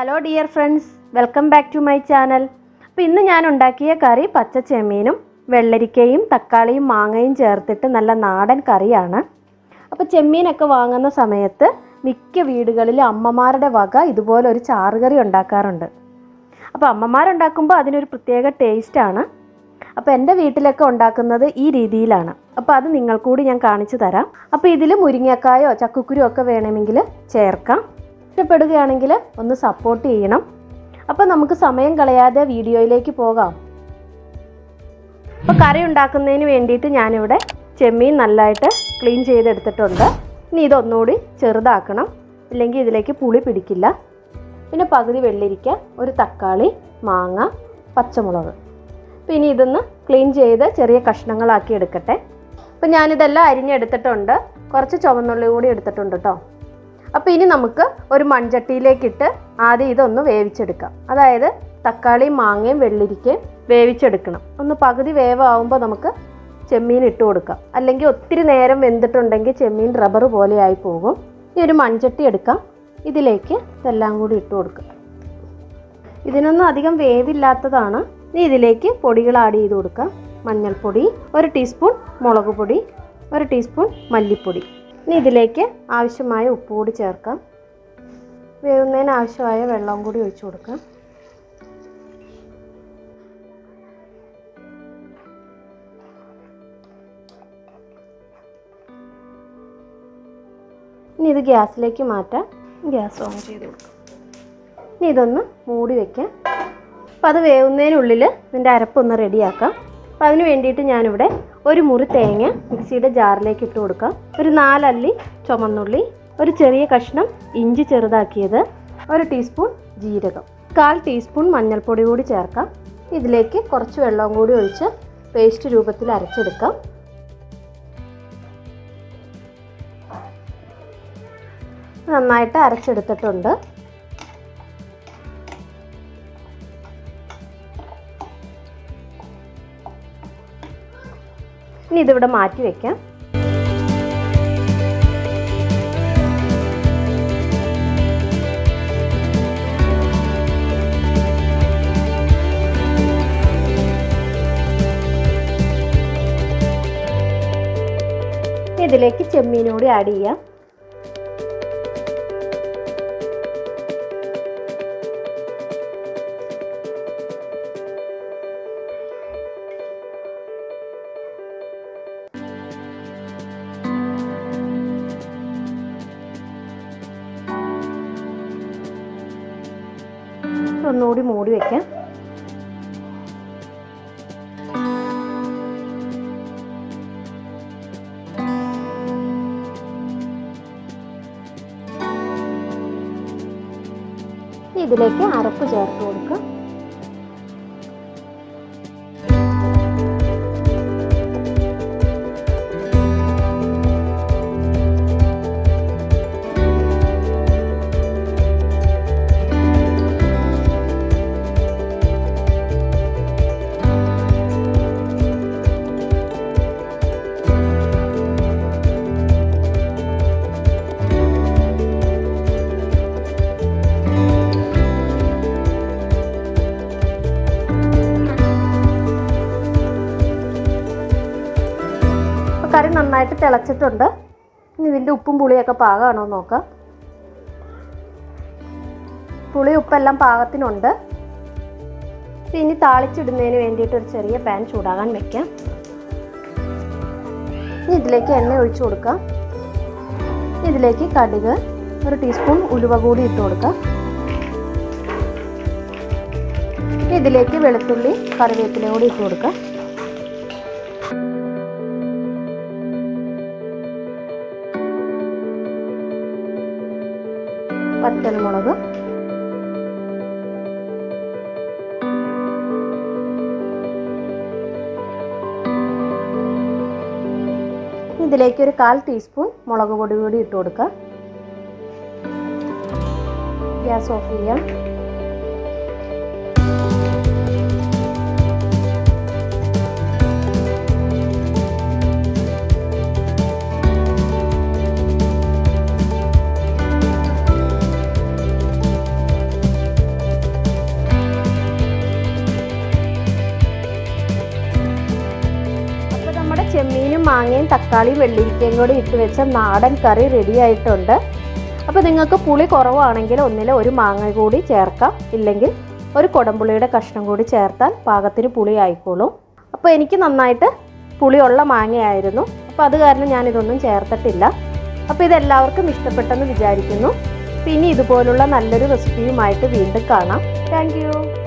hello dear friends welcome back to my channel അപ്പോൾ ഇന്ന് ഞാൻ ഉണ്ടാക്കിയ കറി പച്ച ചെമ്മീനും വെള്ളരിക്കയും തക്കാളിയും മാങ്ങയും ചേർത്തിട്ട് നല്ല നാടൻ കറിയാണ് അപ്പോൾ ചെമ്മീനൊക്കെ വാങ്ങുന്ന സമയത്ത് മിക്ക വീടുകളിൽ അമ്മമാരുടെ വക ഇതുപോലെ ഒരു ചാറുകറി ഉണ്ടാക്കാറുണ്ട് അപ്പോൾ അമ്മമാരുണ്ടാക്കുമ്പോൾ അതിനൊരു പ്രത്യേക ടേസ്റ്റാണ് അപ്പോൾ എൻ്റെ വീട്ടിലൊക്കെ ഉണ്ടാക്കുന്നത് ഈ രീതിയിലാണ് അപ്പോൾ അത് നിങ്ങൾക്കൂടി ഞാൻ കാണിച്ചു തരാം അപ്പോൾ ഇതിൽ മുരിങ്ങക്കായോ ചക്കക്കുരു ഒക്കെ വേണമെങ്കിൽ ചേർക്കാം ഇഷ്ടപ്പെടുകയാണെങ്കിൽ ഒന്ന് സപ്പോർട്ട് ചെയ്യണം അപ്പോൾ നമുക്ക് സമയം കളയാതെ വീഡിയോയിലേക്ക് പോകാം അപ്പോൾ കറി ഉണ്ടാക്കുന്നതിന് വേണ്ടിയിട്ട് ഞാനിവിടെ ചെമ്മീൻ നല്ലതായിട്ട് ക്ലീൻ ചെയ്തെടുത്തിട്ടുണ്ട് ഇനി ഇതൊന്നുകൂടി ചെറുതാക്കണം ഇല്ലെങ്കിൽ ഇതിലേക്ക് പുളി പിടിക്കില്ല പിന്നെ പകുതി വെള്ളരിക്ക ഒരു തക്കാളി മാങ്ങ പച്ചമുളക് പിന്നെ ഇതൊന്ന് ക്ലീൻ ചെയ്ത് ചെറിയ കഷ്ണങ്ങളാക്കി എടുക്കട്ടെ അപ്പം ഞാനിതെല്ലാം അരിഞ്ഞെടുത്തിട്ടുണ്ട് കുറച്ച് ചുവന്നുള്ളി കൂടി എടുത്തിട്ടുണ്ട് കേട്ടോ അപ്പോൾ ഇനി നമുക്ക് ഒരു മൺചട്ടിയിലേക്കിട്ട് ആദ്യം ഇതൊന്ന് വേവിച്ചെടുക്കാം അതായത് തക്കാളിയും മാങ്ങയും വെള്ളരിക്കയും വേവിച്ചെടുക്കണം ഒന്ന് പകുതി വേവാകുമ്പോൾ നമുക്ക് ചെമ്മീൻ ഇട്ട് കൊടുക്കാം അല്ലെങ്കിൽ ഒത്തിരി നേരം വെന്തിട്ടുണ്ടെങ്കിൽ ചെമ്മീൻ റബ്ബർ പോലെ ആയി പോകും ഈ ഒരു മൺചട്ടി എടുക്കാം ഇതിലേക്ക് ഇതെല്ലാം കൂടി ഇട്ട് കൊടുക്കുക ഇതിനൊന്നും അധികം വേവില്ലാത്തതാണ് ഇനി ഇതിലേക്ക് പൊടികൾ ആഡ് ചെയ്ത് കൊടുക്കാം മഞ്ഞൾപ്പൊടി ഒരു ടീസ്പൂൺ മുളക് പൊടി ഒരു ടീസ്പൂൺ മല്ലിപ്പൊടി ഇനി ഇതിലേക്ക് ആവശ്യമായ ഉപ്പ് കൂടി ചേർക്കാം വേവുന്നതിന് ആവശ്യമായ വെള്ളം കൂടി ഒഴിച്ചു കൊടുക്കാം ഇനി ഇത് ഗ്യാസിലേക്ക് മാറ്റാം ഗ്യാസ് ഓൺ ചെയ്ത് കൊടുക്കാം ഇനി ഇതൊന്ന് മൂടി വെക്കാം അപ്പോൾ അത് വേവുന്നതിനുള്ളിൽ ഇതിൻ്റെ അരപ്പൊന്ന് റെഡിയാക്കാം അപ്പോൾ അതിന് വേണ്ടിയിട്ട് ഞാനിവിടെ ഒരു മുറി തേങ്ങ മിക്സിയുടെ ജാറിലേക്ക് ഇട്ട് കൊടുക്കാം ഒരു നാലല്ലി ചുമന്നുള്ളി ഒരു ചെറിയ കഷ്ണം ഇഞ്ചി ചെറുതാക്കിയത് ഒരു ടീസ്പൂൺ ജീരകം കാൽ ടീസ്പൂൺ മഞ്ഞൾപ്പൊടി കൂടി ചേർക്കാം ഇതിലേക്ക് കുറച്ച് വെള്ളം കൂടി ഒഴിച്ച് പേസ്റ്റ് രൂപത്തിൽ അരച്ചെടുക്കാം നന്നായിട്ട് അരച്ചെടുത്തിട്ടുണ്ട് ഇനി ഇതിവിടെ മാറ്റി വെക്കാം ഇതിലേക്ക് ചെമ്മീൻ കൂടി ആഡ് ചെയ്യാം ഒന്നുകൂടി മൂടി വെക്കാം ഇതിലേക്ക് അരപ്പ് ചേർത്ത് കൊടുക്കുക കറി നന്നായിട്ട് തിളച്ചിട്ടുണ്ട് ഇനി ഇതിൻ്റെ ഉപ്പും പുളിയൊക്കെ പാകമാണോ എന്ന് നോക്കാം പുളി ഉപ്പെല്ലാം പാകത്തിനുണ്ട് ഇനി താളിച്ചിടുന്നതിന് വേണ്ടിയിട്ട് ഒരു ചെറിയ പാൻ ചൂടാകാൻ വെക്കാം ഇനി ഇതിലേക്ക് എണ്ണ ഒഴിച്ചു കൊടുക്കാം ഇതിലേക്ക് കടുക് ഒരു ടീസ്പൂൺ ഉലുവ കൂടി ഇട്ട് കൊടുക്കാം ഇതിലേക്ക് വെളുത്തുള്ളി കറിവേപ്പില കൂടി ഇട്ട് കൊടുക്കാം വറ്റൽമുളക് ഇതിലേക്ക് ഒരു കാൽ ടീസ്പൂൺ മുളക് പൊടി കൂടി ഇട്ട് കൊടുക്കാം ഗ്യാസ് ഓഫ് ചെയ്യാം ചെമ്മീനും മാങ്ങയും തക്കാളിയും വെള്ളിരിക്കയും കൂടി ഇട്ട് വെച്ച നാടൻ കറി റെഡി ആയിട്ടുണ്ട് അപ്പോൾ നിങ്ങൾക്ക് പുളി കുറവാണെങ്കിൽ ഒന്നിൽ ഒരു മാങ്ങ കൂടി ചേർക്കാം ഇല്ലെങ്കിൽ ഒരു കുടംപുളിയുടെ കഷ്ണം കൂടി ചേർത്താൽ പാകത്തിന് പുളി ആയിക്കോളും അപ്പോൾ എനിക്ക് നന്നായിട്ട് പുളിയുള്ള മാങ്ങയായിരുന്നു അപ്പോൾ അത് കാരണം ഞാൻ ഇതൊന്നും ചേർത്തിട്ടില്ല അപ്പോൾ ഇതെല്ലാവർക്കും ഇഷ്ടപ്പെട്ടെന്ന് വിചാരിക്കുന്നു പിന്നെ ഇതുപോലുള്ള നല്ലൊരു റെസിപ്പിയുമായിട്ട് വീണ്ടും കാണാം താങ്ക്